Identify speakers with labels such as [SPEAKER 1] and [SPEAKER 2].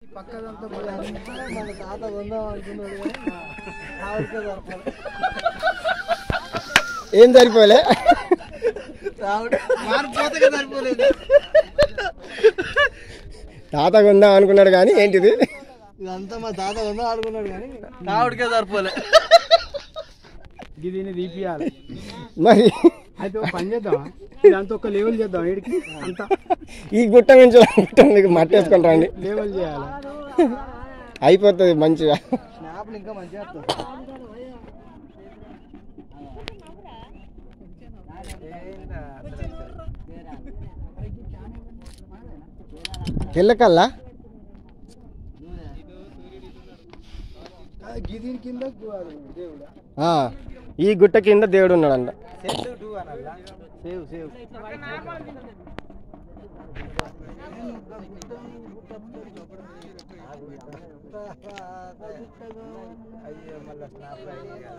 [SPEAKER 1] పక్కదంతా మన తాత కొందాం అనుకున్నాడు కానీ ఆవిడకే దొరకలేదు.
[SPEAKER 2] ఏం సరిపోలే
[SPEAKER 1] ఆవిడ మారిపోతే సరిపోలేదు
[SPEAKER 2] తాత కొందాం అనుకున్నాడు కానీ ఏంటిది
[SPEAKER 1] ఇదంతా మా తాత కొందాం అనుకున్నాడు కానీ ఆవిడకే సరిపోలే
[SPEAKER 3] దీన్ని తీపియాలి
[SPEAKER 2] మరి
[SPEAKER 3] అయితే ఒక పని చేద్దాం ఇదంతా ఒక లెవెల్ చేద్దాం వీడికి అంతా
[SPEAKER 2] ఈ గుట్ట నుంచి ఆ గుట్ట మీకు మట్టేసుకొని రండి
[SPEAKER 3] లెవెల్ చేయాలి
[SPEAKER 2] అయిపోతుంది మంచిగా
[SPEAKER 1] స్నాప్లు ఇంకా మంచిగా వస్తుంది
[SPEAKER 2] తెల్లకల్లా
[SPEAKER 1] గిదిని కింద దేవుడా
[SPEAKER 2] ఆ, ఈ గుట్ట కింద దేవుడు ఉన్నాడంట
[SPEAKER 1] సేవ్ సేవ్ అయ్యో మళ్ళీ స్నాప్